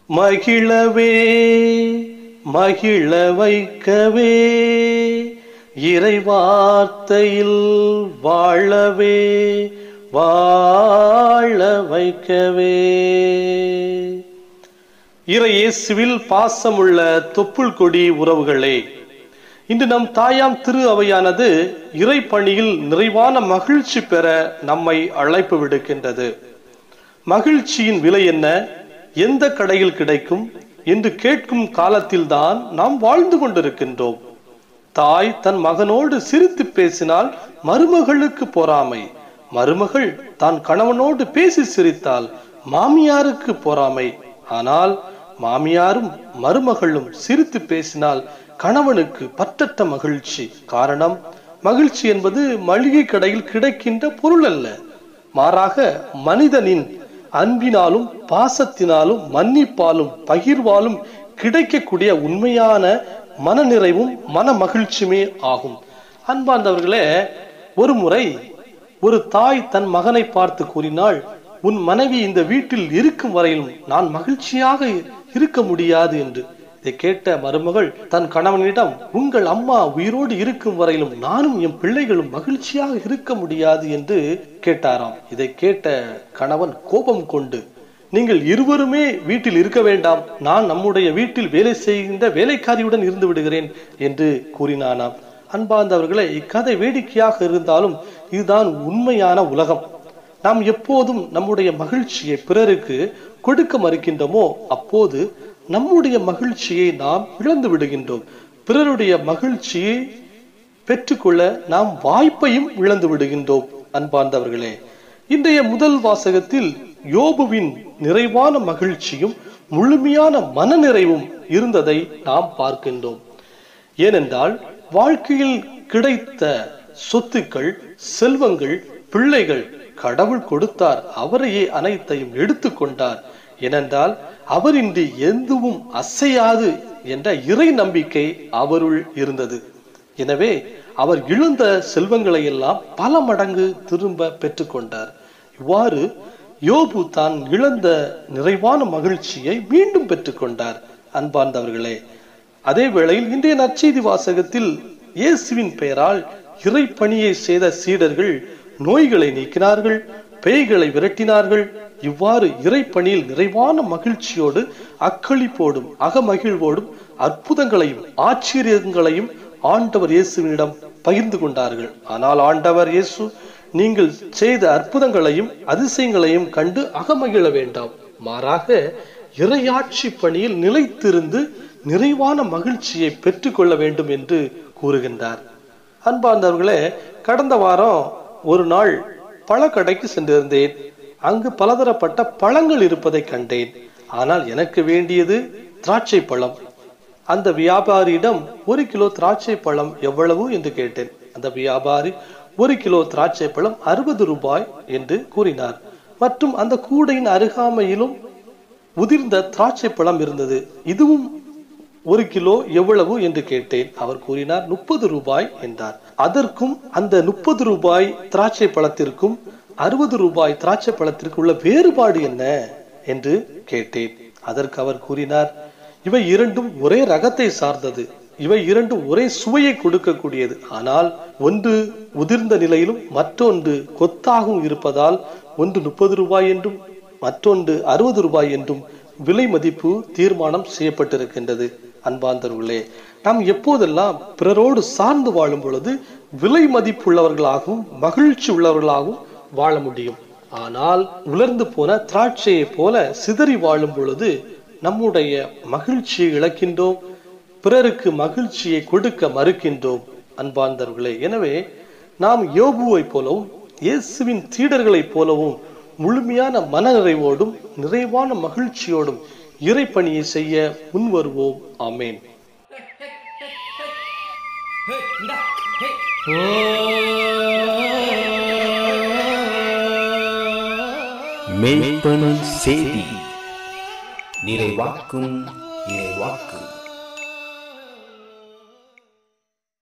மகிழவே மகிழ வைக்கவே இறைவார்த்தையில் வாழவே வாழ வைக்கவே இறையேசுவில் பாசமுள்ள தொப்புள் கொடி உறவுகளே இன்று நம் தாயாம் திரு அவையானது இறைப்பணியில் நிறைவான மகிழ்ச்சி பெற நம்மை அழைப்பு விடுக்கின்றது மகிழ்ச்சியின் விலை என்ன எந்த கடையில் கிடைக்கும் என்று கேட்கும் காலத்தில்தான் நாம் வாழ்ந்து கொண்டிருக்கின்றோம் தாய் தன் மகனோடு சிரித்து பேசினால் மருமகளுக்கு பொறாமை மருமகள் தான் கணவனோடு பேசி சிரித்தால் மாமியாருக்கு பொறாமை ஆனால் மாமியாரும் மருமகளும் சிரித்து பேசினால் கணவனுக்கு பற்றற்ற மகிழ்ச்சி காரணம் மகிழ்ச்சி என்பது மளிகை கடையில் கிடைக்கின்ற பொருள் அல்ல மாறாக மனிதனின் அன்பினாலும் பாசத்தினாலும் மன்னிப்பாலும் பகிர்வாலும் கிடைக்கக்கூடிய உண்மையான மனநிறைவும் மன மகிழ்ச்சியுமே ஆகும் அன்பார்ந்தவர்களே ஒரு முறை ஒரு தாய் தன் மகனை பார்த்து கூறினாள் உன் மனைவி இந்த வீட்டில் இருக்கும் வரையிலும் நான் மகிழ்ச்சியாக இருக்க முடியாது என்று இதை கேட்ட மருமகள் தன் கணவனிடம் உங்கள் அம்மா உயிரோடு இருக்கும் வரையிலும் நானும் என் பிள்ளைகளும் மகிழ்ச்சியாக இருக்க முடியாது என்று கேட்டாராம் இதை கேட்ட கணவன் கோபம் கொண்டு நீங்கள் இருவருமே வீட்டில் இருக்க வேண்டாம் நான் நம்முடைய வீட்டில் வேலை செய்கின்ற வேலைக்காரியுடன் இருந்து விடுகிறேன் என்று கூறினானாம் அன்பார்ந்தவர்களே இக்கதை வேடிக்கையாக இருந்தாலும் இதுதான் உண்மையான உலகம் நாம் எப்போதும் நம்முடைய மகிழ்ச்சியை பிறருக்கு கொடுக்க மறுக்கின்றோமோ அப்போது நம்முடைய மகிழ்ச்சியை நாம் இழந்து விடுகின்றோம் பிறருடைய மகிழ்ச்சியை பெற்றுக்கொள்ள நாம் வாய்ப்பையும் இழந்து விடுகின்றோம் அன்பார்ந்தவர்களே இன்றைய முதல் வாசகத்தில் யோபுவின் நிறைவான மகிழ்ச்சியும் முழுமையான மனநிறைவும் இருந்ததை நாம் பார்க்கின்றோம் ஏனென்றால் வாழ்க்கையில் கிடைத்த சொத்துக்கள் செல்வங்கள் பிள்ளைகள் கடவுள் கொடுத்தார் அவரையே அனைத்தையும் எடுத்துக்கொண்டார் ஏனென்றால் அவரின்றி எதுவும் அசையாது என்ற இறை நம்பிக்கை அவருள் இருந்தது எனவே அவர் இழந்த செல்வங்களை எல்லாம் பல மடங்கு திரும்ப பெற்றுக்கொண்டார் இவ்வாறு யோபு தான் இழந்த நிறைவான மகிழ்ச்சியை மீண்டும் பெற்றுக்கொண்டார் அன்பார்ந்தவர்களே அதே வேளையில் இன்றைய நற்செய்தி வாசகத்தில் இயேசுவின் பெயரால் இறை பணியை செய்த சீடர்கள் நோய்களை நீக்கினார்கள் பேய்களை விரட்டினார்கள் இவ்வாறு இறைப்பணியில் நிறைவான மகிழ்ச்சியோடு அக்களிப்போடும் அகமகிழ்வோடும் அற்புதங்களையும் ஆச்சரியங்களையும் ஆண்டவர் இயேசுவினிடம் பகிர்ந்து கொண்டார்கள் ஆனால் ஆண்டவர் இயேசு நீங்கள் செய்த அற்புதங்களையும் அதிசயங்களையும் கண்டு அகமகிழ வேண்டாம் மாறாக இறையாட்சி பணியில் நிலைத்திருந்து நிறைவான மகிழ்ச்சியை பெற்றுக்கொள்ள வேண்டும் என்று கூறுகின்றார் அன்பார்ந்தவர்களே கடந்த வாரம் ஒரு நாள் பழக்கடைக்கு சென்றிருந்தேன் அங்கு பலதரப்பட்ட பழங்கள் இருப்பதை கண்டேன் ஆனால் எனக்கு வேண்டியது திராட்சை பழம் அந்த வியாபாரியிடம் ஒரு கிலோ திராட்சை பழம் எவ்வளவு என்று கேட்டேன் அந்த வியாபாரி ஒரு கிலோ திராட்சை பழம் அறுபது ரூபாய் என்று கூறினார் மற்றும் அந்த கூடையின் அருகாமையிலும் உதிர்ந்த திராட்சை பழம் இருந்தது இதுவும் ஒரு கிலோ எவ்வளவு என்று கேட்டேன் அவர் கூறினார் முப்பது ரூபாய் என்றார் அதற்கும் அந்த முப்பது ரூபாய் திராட்சை பழத்திற்கும் அறுபது ரூபாய் திராட்சை பழத்திற்கு உள்ள வேறுபாடு என்ன என்று கேட்டேன் அதற்கு அவர் கூறினார் இவை இரண்டும் ஒரே ரகத்தை சார்ந்தது இவை இரண்டும் ஒரே சுவையை கொடுக்கக்கூடியது ஆனால் ஒன்று உதிர்ந்த நிலையிலும் மற்றொன்று கொத்தாகவும் இருப்பதால் ஒன்று முப்பது ரூபாய் என்றும் மற்றொன்று அறுபது ரூபாய் என்றும் விலை மதிப்பு தீர்மானம் செய்யப்பட்டிருக்கின்றது அன்பார்ந்தவர்களே நாம் எப்போதெல்லாம் பிறரோடு சார்ந்து வாழும் பொழுது விலை மதிப்புள்ளவர்களாகவும் மகிழ்ச்சி உள்ளவர்களாகவும் வாழ முடியும் ஆனால் உலர்ந்து போன திராட்சையை போல சிதறி வாழும் பொழுது நம்முடைய மகிழ்ச்சியை இழக்கின்றோம் பிறருக்கு மகிழ்ச்சியை கொடுக்க மறுக்கின்றோம் அன்பார்ந்தவர்களே எனவே நாம் யோபுவை போலவும் இயேசுவின் சீடர்களைப் போலவும் முழுமையான மனநிறைவோடும் நிறைவான மகிழ்ச்சியோடும் இறைப்பணியை செய்ய முன்வருவோம் ஆமேன் மெய்ப்பணம் செய்தி நிறைவாக்கும் இறைவாக்கு